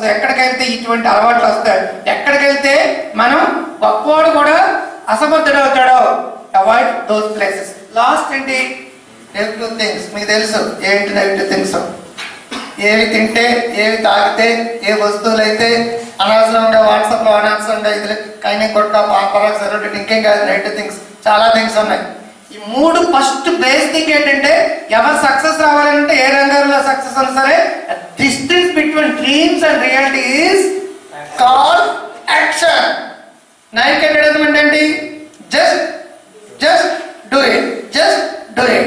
వస్తుంది ఎక్కడికి వెళ్తే ఇటువంటి అలవాట్లు వస్తాయి ఎక్కడికి వెళ్తే మనం గొప్పవాడు కూడా అసమర్థుడు అవుతాడో అవాయిడ్ దోస్ ప్లేసెస్ లాస్ట్ ఏంటి నెగిటివ్ థింగ్స్ మీకు తెలుసు ఏంటి నెగిటివ్ థింగ్స్ ఏవి తింటే ఏవి తాగితే ఏ వస్తువులు అయితే అనవసరంగా వాట్సాప్లో అనవసరంగా ఇది కైనీ కొట్ట పాపరాక్ సెలబ్రిటీ ఇంకేం కాదు నెగిటివ్ థింగ్స్ చాలా థింగ్స్ ఉన్నాయి ఈ మూడు ఫస్ట్ బేస్ థింగ్ ఏంటంటే ఎవరు సక్సెస్ రావాలంటే ఏ రంగంలో సక్సెస్ అయినా సరే distance between dreams and reality is call action nine contentment ఏంటి just just do it just do it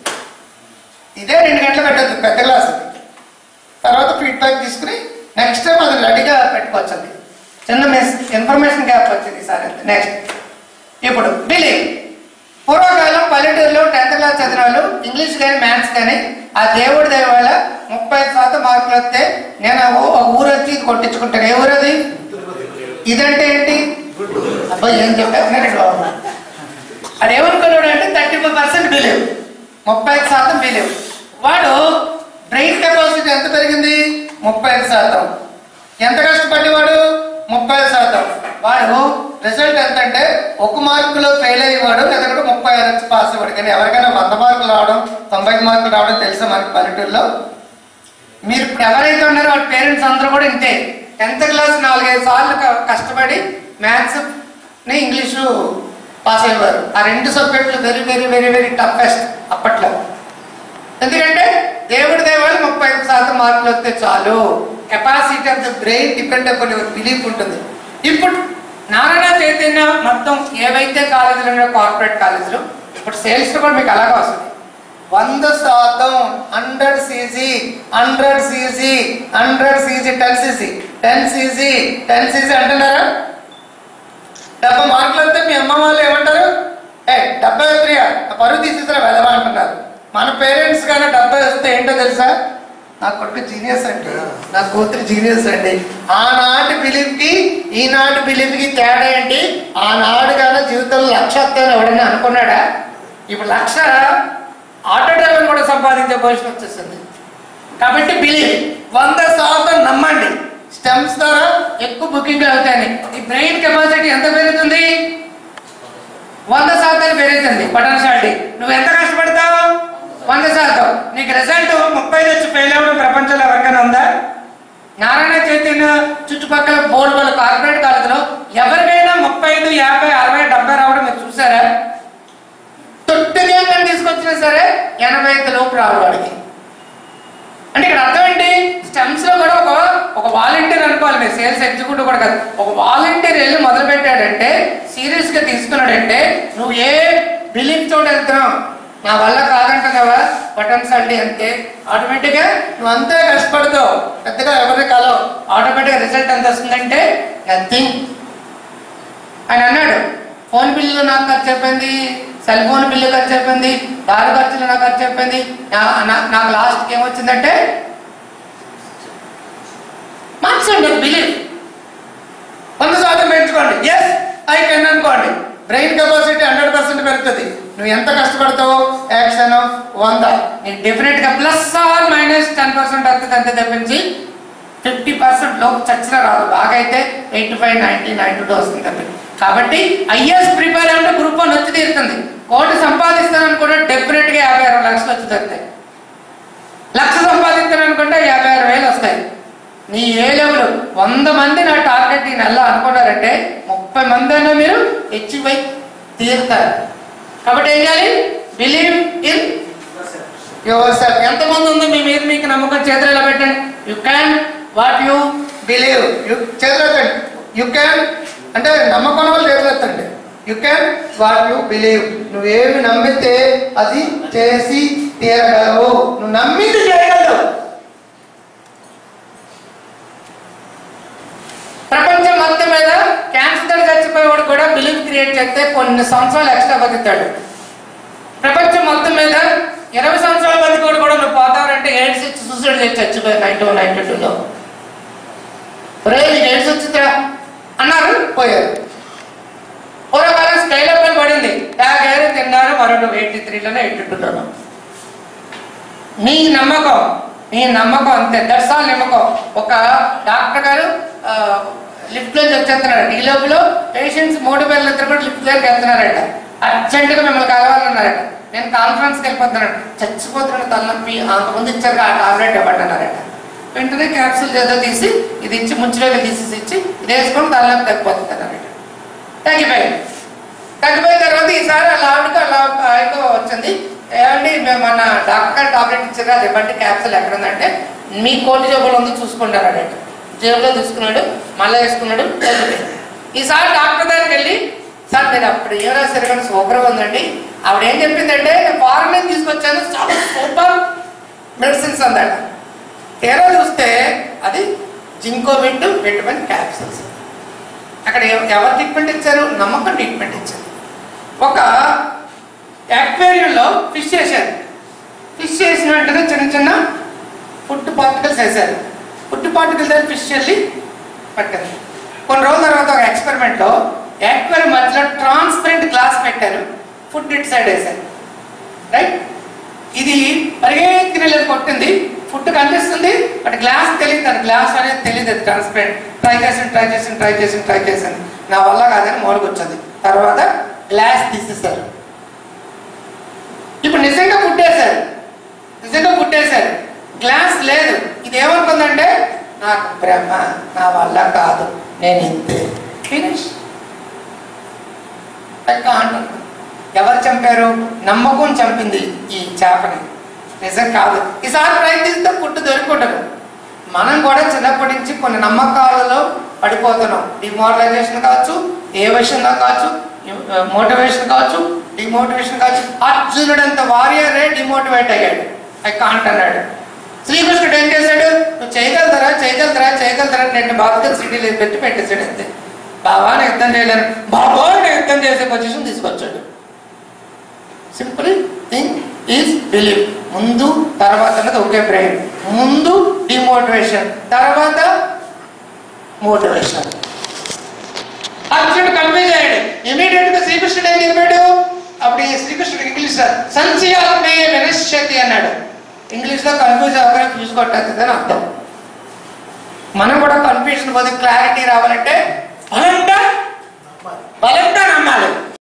ఇదే రెండు గంటలు పెట్టద్దు పెద్ద క్లాస్ తర్వాత ఫీడ్బ్యాక్ తీసుకుని నెక్స్ట్ టైం అది రెడీగా పెట్టుకోవచ్చు అది చిన్న మిస్ ఇన్ఫర్మేషన్ గ్యాప్ వచ్చింది సార్ నెక్స్ట్ ఇప్పుడు బిలీవ్ పూర్వకాలం పల్లెటూరులో టెన్త్ క్లాస్ చదివిన వాళ్ళు ఇంగ్లీష్ కానీ మ్యాథ్స్ కానీ ఆ దేవుడి దయ వల్ల ముప్పై శాతం మార్కులు వస్తే నేను ఆ ఊ- ఆ ఊరు వచ్చి ఇది కొట్టించుకుంటాను ఏ ఊరు అది ఇదంటే ఏంటి అబ్బాయి ఏం చెప్పారు అది ఏమనుకున్నాడు అంటే థర్టీ ఫైవ్ పర్సెంట్ బిలీవ్ ముప్పై ఐదు శాతం బిలీవ్ వాడు బ్రెయిన్ కెపాసిటీ ఎంత పెరిగింది ముప్పై ఐదు శాతం ఎంత కష్టపడేవాడు ముప్పై ఐదు శాతం వాడు రిజల్ట్ ఎంత అంటే ఒక మార్కులో ఫెయిల్ అయ్యేవాడు లేదంటే ముప్పై ఆరు వచ్చి పాస్ అయ్యేవాడు కానీ ఎవరికైనా వంద మార్కులు రావడం తొంభై ఐదు మార్కులు రావడం తెలుసా మనకి పల్లెటూరులో మీరు ఇప్పుడు ఎవరైతే ఉన్నారో వాళ్ళ పేరెంట్స్ అందరూ కూడా ఇంతే టెన్త్ క్లాస్ నాలుగైదు సార్లు క- కష్టపడి మ్యాథ్స్ ని ఇంగ్లీషు పాస్ అయ్యేవారు ఆ రెండు సబ్జెక్టులు very very very very toughest అప్పట్లో ఎందుకంటే దేవుడి దేవాలు ముప్పై ఐదు శాతం మార్కులు వస్తే చాలు capacity of the brain depend upon your belief ఉంటుంది ఇప్పుడు నారాయణ చైతన్య మొత్తం ఏవైతే కాలేజీలు ఉన్నాయో కార్పొరేట్ కాలేజీలు ఇప్పుడు సేల్స్ కూడా మీకు అలాగే వస్తుంది వంద శాతం hundred CG hundred CG hundred CG ten CG ten CG ten CG అంటున్నారా డెబ్బై మార్కులు వస్తే మీ అమ్మ వాళ్ళు ఏమంటారు ఏ డెబ్బై వస్తాయా పరువు తీసేసారా వెళ్ళవా అంటున్నారు మన పేరెంట్స్ కానీ డెబ్బై వస్తే ఏంటో తెలుసా నా కొడుకు జీనియస్ అండి నా కూతురు జీనియస్ అండి ఆనాటి బిలీఫ్ కి ఈనాటి బిలీఫ్ కి తేడా ఏంటి ఆనాడు కానీ జీవితంలో లక్ష వస్తాయని ఎవడైనా అనుకున్నాడా ఇప్పుడు లక్ష ఆటో డ్రైవర్ కూడా సంపాదించే పొజిషన్ వచ్చేసింది కాబట్టి బిలీవ్ వంద శాతం నమ్మండి స్టెమ్స్ ద్వారా ఎక్కువ బుకింగ్ అవుతాయని ఈ బ్రెయిన్ కెపాసిటీ ఎంత పెరుగుతుంది వంద శాతాన్ని పెరుగుతుంది పొటెన్షియాలిటీ నువ్వు ఎంత కష్టపడతావు వంద శాతం నీకు రిజల్ట్ ముప్పై వచ్చి ఫెయిల్ అవ్వడం ప్రపంచంలో ఎవరికైనా ఉందా నారాయణ చైతన్య చుట్టుపక్కల బోర్డు వాళ్ళ కార్పొరేట్ కాలేజీలో ఎవరికైనా ముప్పై ఐదు యాభై అరవై డెబ్బై రావడం మీరు చూసారా తొట్టిగా కానీ తీసుకొచ్చినా సరే ఎనభై ఐదు లోపు రావాలి వాడికి అంటే ఇక్కడ అర్థం ఏంటి స్టెమ్స్ లో కూడా ఒక ఒక వాలంటీర్ అనుకోవాలి మీరు సేల్స్ ఎగ్జిక్యూటివ్ కూడా కాదు ఒక వాలంటీర్ వెళ్ళి మొదలు పెట్టాడంటే సీరియస్ గా తీసుకున్నాడంటే నువ్వు ఏ బిలీఫ్ తోటి వెళ్తున్నావు నా వల్ల కాదంటున్నావా బటన్స్ అంటే అంతే ఆటోమేటిక్ గా నువ్వు అంతే కష్టపడతావు పెద్దగా ఎవరిని కాలం ఆటోమేటిక్ రిజల్ట్ ఎంత వస్తుందంటే నథింగ్ ఆయన అన్నాడు ఫోన్ బిల్లు నాకు ఖర్చు అయిపోయింది సెల్ ఫోన్ బిల్లు ఖర్చు అయిపోయింది దారి ఖర్చులు నాకు ఖర్చు అయిపోయింది నా- నా- నాకు లాస్ట్కి ఏమొచ్చిందంటే మార్చండి బిలీవ్ వంద శాతం పెంచుకోండి ఎస్ ఐ కెన్ అనుకోండి బ్రెయిన్ కెపాసిటీ హండ్రెడ్ పర్సెంట్ పెరుగుతుంది నువ్వు ఎంత కష్టపడతావు యాక్షన్ వంద నీకు డెఫినెట్ గా plus or minus ten percent వస్తుంది అంతే తప్పించి ఫిఫ్టీ పర్సెంట్ లోపు చచ్చిన రాదు బాగా అయితే eighty five ninety ninety two వస్తుంది తప్పి కాబట్టి ఐఎస్ ప్రిపేర్ అంటే గ్రూప్ వన్ వచ్చి తీరుతుంది కోటి సంపాదిస్తాను అనుకుంటే డెఫినెట్ గా యాభై అరవై లక్షలు వచ్చి దొరుకుతాయి లక్ష సంపాదిస్తాను అనుకుంటే యాభై ఆరు వేలు వస్తాయి నీ ఏ లెవెల్ వంద మంది నా టార్గెట్ ఈ నెల అనుకున్నారంటే ముప్పై మంది అయినా మీరు హెచ్చిపై తీరుతారు కాబట్టి ఏం చేయాలి బిలీవ్ ఇన్ యువర్ సెల్ఫ్ ఎంతమంది ఉందో మీ మీద మీకు నమ్మకం చేతులు ఎలా పెట్టండి you can what you believe you చేతులు ఎత్తండి యు క్యాన్ అంటే నమ్మకం వాళ్ళు చేతులు ఎత్తండి you can what you believe నువ్వేమి నమ్మితే అది చేసి తీరగలవు నువ్వు నమ్మింది చేయగలవు ప్రపంచం మొత్తం మీద క్యాన్సర్ తో చచ్చిపోయేవాడు కూడా బిలీవ్ క్రియేట్ చేస్తే కొన్ని సంవత్సరాలు ఎక్స్ట్రా బతుకుతాడు ప్రపంచం మొత్తం మీద ఇరవై సంవత్సరాల బతికోడు కూడా నువ్వు పోతావంటే ఎయిడ్స్ ఇచ్చి సూసైడ్ చేసి చచ్చిపోయారు నైన్టీ వన్ నైన్టీ టూలో రే నీకు ఎయిడ్స్ వచ్చిందా అన్నారు పోయారు పూర్వకాలం స్కైల్ అప్ అని పడింది తాగారు తిన్నారు మరో నువ్వు ఎయిటీ త్రీలోనే ఎయిటీ టూలోనో నీ నమ్మకం నీ నమ్మకం అంతే దట్స్ ఆల్ నమ్మకం ఒక డాక్టర్ గారు లిఫ్ట్ లోంచి వచ్చేస్తున్నాడు ఈ లోపల పేషెంట్స్ మూడు పేర్లు ఇద్దరు కూడా లిఫ్ట్ దగ్గరికి వెళ్తున్నారట అర్జెంట్ గా మిమ్మల్ని కలవాలన్నారట నేను కాన్ఫరెన్స్ కి వెళ్ళిపోతున్నాను చచ్చిపోతున్నాడు తలనొప్పి అంతకుముందు ఇచ్చారు ఆ టాబ్లెట్ ఇవ్వటన్నారట వెంటనే క్యాప్సూల్ ఏదో తీసి ఇది ఇచ్చి ముంచులోకి తీసేసి ఇచ్చి ఇది వేసుకొని తలనొప్పి తగ్గిపోతుంది అన్నారట తగ్గిపోయింది తగ్గిపోయిన తర్వాత ఈసారి అలా ఆవిడకి అలా ఆయనకు వచ్చింది ఏమండి మేము మన డాక్టర్ గారు టాబ్లెట్ ఇచ్చారు అది ఇవ్వండి క్యాప్సూల్ ఎక్కడ ఉందంటే మీ కోటి జేబులో ఉంది చూసుకుంటారు అన్నట్టు జేబులో తీసుకున్నాడు మళ్ళీ వేసుకున్నాడు తగ్గిపోయింది ఈసారి డాక్టర్ దగ్గరికి వెళ్ళి సార్ మీరు అప్పుడు ఏం రాశారు కానీ సూపర్గా ఉందండి ఆవిడ ఏం చెప్పిందంటే నేను ఫారెన్ నుంచి తీసుకొచ్చాను చాలా సూపర్ మెడిసిన్స్ అందట తీరా చూస్తే అది జింకోవిట్ విటమిన్ క్యాప్సూల్స్ అక్కడ ఎవ- ఎవరు ట్రీట్మెంట్ ఇచ్చారు నమ్మకం ట్రీట్మెంట్ ఇచ్చారు ఒక అక్వేరియంలో ఫిష్ చేశారు ఫిష్ చేసిన వెంటనే చిన్న చిన్న ఫుడ్ పార్టికల్స్ వేశారు ఫుడ్ పార్టికల్స్ దగ్గర ఫిష్ వెళ్ళి పట్టింది కొన్ని రోజుల తర్వాత ఒక ఎక్స్పెరిమెంట్లో అక్వేరియం మధ్యలో ట్రాన్స్పరెంట్ గ్లాస్ పెట్టారు ఫుడ్ ఇట్ సైడ్ వేశారు రైట్ ఇది పరిగెత్తిన లేదు కొట్టింది ఫుడ్ కనిపిస్తుంది బట్ గ్లాస్ తెలియదు అది గ్లాస్ అనేది తెలియదు అది ట్రాన్స్పరెంట్ ట్రై చేసింది ట్రై చేసింది ట్రై చేసింది ట్రై చేసింది నా వల్ల కాదని మోరుకు వచ్చింది తర్వాత గ్లాస్ తీసేశారు ఇప్పుడు నిజంగా ఫుడ్ వేశారు నిజంగా ఫుడ్ వేశారు గ్లాస్ లేదు ఇది ఏమనుకుందంటే నాకు బ్రహ్మ నా వల్ల కాదు నేను ఇంతే ఫినిష్ అంటున్నాను ఎవరు చంపారు నమ్మకం చంపింది ఈ చేపని నిజం కాదు ఈసారి ప్రయత్నిస్తే పుట్టు దొరికొట్టదు మనం కూడా చిన్నప్పటి నుంచి కొన్ని నమ్మకాలలో పడిపోతున్నాం డిమోరలైజేషన్ కావచ్చు ఏ విషయంలో కావచ్చు మోటివేషన్ కావచ్చు డిమోటివేషన్ కావచ్చు అర్జునుడంత వారియరే డిమోటివేట్ అయ్యాడు ఐ కాంట్ అన్నాడు శ్రీకృష్ణుడు ఏం చేశాడు నువ్వు చేయగలుగుతారా చేయగలుగుతారా చేయగలుగుతారా నేను బాధ్యత సిటీలో పెట్టి పెట్టేశాడు అంతే బాబా నేను యుద్ధం చేయలేను బాబా నేను యుద్ధం చేసే పొజిషన్ తీసుకొచ్చాడు సింపుల్ థింగ్ ఈజ్ బిలీవ్ ముందు తర్వాత అన్నది ఒకే బ్రెయిన్ ముందు డిమోటివేషన్ తర్వాత మోటివేషన్ అర్జునుడు కన్ఫ్యూజ్ అయ్యాడు ఇమీడియట్ గా శ్రీకృష్ణుడు ఏం చెప్పాడు అప్పుడు ఈ శ్రీకృష్ణుడు ఇంగ్లీష్ సంశయాత్మే వినశ్యతి అన్నాడు ఇంగ్లీష్ లో కన్ఫ్యూజ్ అవ్వగానే ఫ్యూజ్ కొట్టేస్తుంది అని అర్థం మనం కూడా కన్ఫ్యూజన్ పోతే క్లారిటీ రావాలంటే బలంగా బలంగా నమ్మాలి